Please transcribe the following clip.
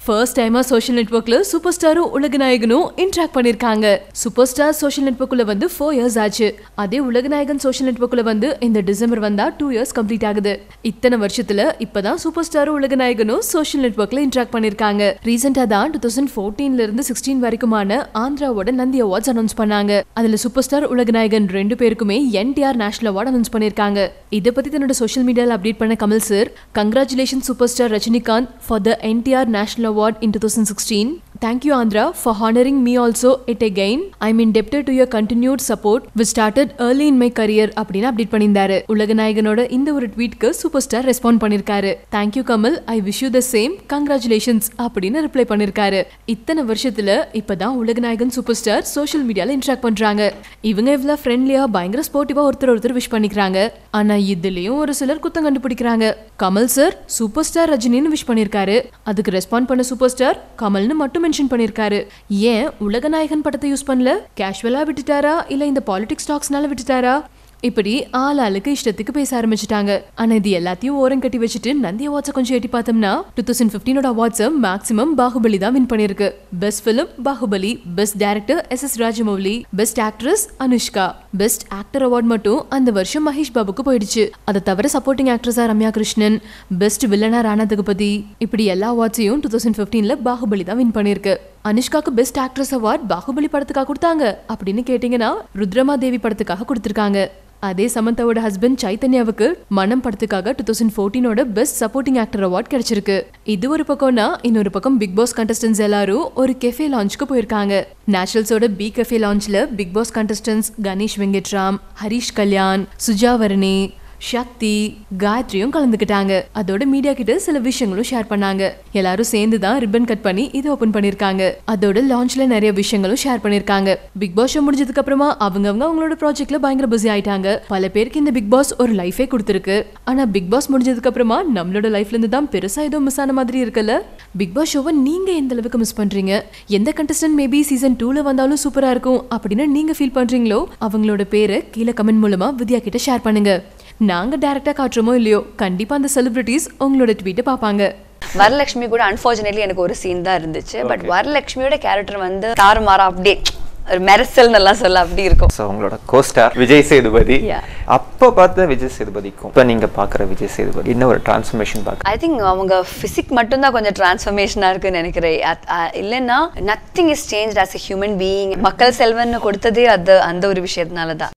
First டைமா social நெட்வொர்க்ல super ஸ்டாரும் உலக நாயகனும் இன்ட்ராக்ட் பண்ணிருக்காங்க சூப்பர் ஸ்டார் சோஷியல் நெட்வொர்க்குள்ள வந்து ஃபோர் இயர்ஸ் ஆச்சு அதே உலக நாயகன் சோஷியல் நெட்வொர்க்குள்ள வந்து இந்த டிசம்பர் வந்தா டூ இயர்ஸ் கம்ப்ளீட் ஆகுது இத்தனை வருஷத்துல இப்பதான் சூப்பர் ஸ்டாரும் உலக நாயகனும் சோஷியல் நெட்வொர்க்ல இன்ட்ராக்ட் பண்ணிருக்காங்க ரீசெண்டா தான் டூ தௌசண்ட் ஃபோர்டீன்ல இருந்து சிக்ஸ்டீன் வரைக்குமான ஆந்திராவோட நந்தி அவார்ட்ஸ் அனௌன்ஸ் பண்ணாங்க அதுல சூப்பர் ஸ்டார் உலக நாயகன் ரெண்டு பேருக்குமே என்டிஆர் நேஷனல் அவார்ட் அனௌன்ஸ் பண்ணிருக்காங்க இதை பத்தி தன்னோட சோஷியல் மீடியால அப்டேட் பண்ண Kamal sir congratulation super star Rajinikanth for the NTR national award in two thousand sixteen thank you Andhra for honouring me also it again I'm indebted to your continued support which started early in my career அப்படின்னு update பண்ணியிருந்தாரு உலக நாயகனோட இந்த ஒரு ட்வீட்க்கு super star respond பண்ணிருக்காரு thank you Kamal I wish you the same congratulations அப்படின்னு reply பண்ணிருக்காரு இத்தனை வருஷத்துல இப்பதான் உலக நாயகன் சூப்பர் ஸ்டார் சோஷியல் மீடியால இன்ட்ராக்ட் பண்றாங்க இவங்க இவ்வளவு ஃப்ரெண்ட்லியா பயங்கர ஸ்போர்ட்டிவா ஒருத்தர் ஒருத்தர் விஷ் பண்ணிக்கிறாங்க ஆனா இதுலயும் ஒரு சிலர் குத்தம் கண்டுபிடிக்கிறாங்க கமல் சார் சூப்பர் ஸ்டார் ரஜினின்னு விஷ் பண்ணிருக்காரு அதுக்கு ரெஸ்பாண்ட் பண்ண சூப்பர் ஸ்டார் கமல்னு மட்டும் மென்ஷன் பண்ணிருக்காரு ஏன் உலகநாயகன் படத்தை யூஸ் பண்ணல கேஷுவலா விட்டுட்டாரா இல்ல இந்த பாலிடிக்ஸ் டாக்ஸ்னால விட்டுட்டாரா இப்படி ஆள் ஆளுக்கு இஷ்டத்துக்கு பேச ஆரம்பிச்சிட்டாங்க ஆனா இது எல்லாத்தையும் ஓரம் கட்டி வச்சுட்டு நந்தி அவார்ட்ஸை கொஞ்சம் எட்டி பார்த்தோம்னா டூ தௌசண்ட் ஃபிஃப்டீனோட அவார்ட்ஸை மேக்ஸிமம் பாகுபலி தான் வின் பண்ணிருக்கு best film Baahubali best director S S Rajamouli best actress Anushka best actor award மட்டும் அந்த வருஷம் மகேஷ் பாபுக்கு போயிடுச்சு அதை தவிர சப்போர்ட்டிங் ஆக்ட்ரஸா ரம்யா கிருஷ்ணன் பெஸ்ட் வில்லனா ராணா தகுபதி இப்படி எல்லா அவார்ட்ஸையும் டூ தௌசண்ட் ஃபிஃப்டீன்ல பாகுபலி தான் வின் பண்ணிருக்கு அனுஷ்காக்கு பெஸ்ட் ஆக்ட்ரஸ் அவார்ட் பாகுபலி படத்துக்காக கொடுத்தாங்க அப்படின்னு கேட்டிங்கன்னா ருத்ரமா தேவி படத்துக்காக கொடுத்துருக்காங்க அதே சமந்தாவோட ஹஸ்பண்ட் சைத்தன்யாவுக்கு மனம் படத்துக்காக டூ தௌசண்ட் ஃபோர்டீனோட பெஸ்ட் சப்போர்ட்டிங் ஆக்டர் அவார்ட் கிடைச்சிருக்கு இது ஒரு பக்கம்னா இன்னொரு பக்கம் பிக் பாஸ் கண்டஸ்டன்ஸ் எல்லாரும் ஒரு கெஃபே லான்ச்சுக்கு போயிருக்காங்க நேச்சுரல்ஸோட பி கெஃபே லான்ச்ல Bigg Boss contestants Ganesh Venkatraman Harish Kalyan Suja Varunee Shakthi காயத்ரியும் கலந்துக்கிட்டாங்க அதோட மீடியா கிட்ட சில விஷயங்களும் ஷேர் பண்ணாங்க எல்லாரும் சேர்ந்து தான் ரிப்பன் கட் பண்ணி இது ஓபன் பண்ணிருக்காங்க அதோட லான்ச்ல நிறைய விஷயங்களும் ஷேர் பண்ணிருக்காங்க பிக் பாஸ் ஷோ முடிஞ்சதுக்கு அப்புறமா அவங்க அவங்க அவங்களோட ப்ராஜெக்ட்ல பயங்கர பிஸி ஆயிட்டாங்க பல பேருக்கு இந்த பிக் பாஸ் ஒரு லைஃபே கொடுத்துருக்கு ஆனா பிக் பாஸ் முடிஞ்சதுக்கு அப்புறமா நம்மளோட லைஃப்ல இருந்து தான் பெருசா ஏதோ மிஸ் ஆன மாதிரி இருக்குல்ல பிக் பாஸ் ஷோவை நீங்க எந்த அளவுக்கு மிஸ் பண்றீங்க எந்த கண்டஸ்டன்ட் மேபி சீசன் டூல வந்தாலும் சூப்பரா இருக்கும் அப்படின்னு நீங்க ஃபீல் பண்றீங்களோ அவங்களோட பேரை கீழே கமெண்ட் மூலமா வித்யா கிட்ட ஷேர் பண்ணுங்க நாங்க டைரக்டா காட்டுறோமோ இல்லையோ கண்டிப்பா அந்த செலிபிரிட்டிஸ் உங்களோட ட்வீட்டை பார்ப்பாங்க வரலட்சுமி கூட அன்பார்ச்சுனேட்லி எனக்கு ஒரு சீன் தான் இருந்துச்சு பட் வரலட்சுமியோட கேரக்டர் வந்து தாறுமாறா அப்படியே ஒரு மெரசல் எல்லாம் சொல்ல அப்படி இருக்கும் ஸோ உங்களோட கோஸ்டார் விஜய் சேதுபதி Yeah. அப்போ பார்த்த விஜய் சேதுபதிக்கும் இப்போ நீங்க பார்க்குற விஜய் சேதுபதி என்ன ஒரு டிரான்ஸ்ஃபர்மேஷன் பார்க்க ஐ திங்க் அவங்க ஃபிசிக் மட்டும்தான் கொஞ்சம் டிரான்ஸ்ஃபர்மேஷனாக இருக்குன்னு நினைக்கிறேன் அத்- அ- இல்லைன்னா nothing is change as a human being மக்கள் செல்வன்னு கொடுத்ததே அது அந்த ஒரு விஷயத்தினால தான்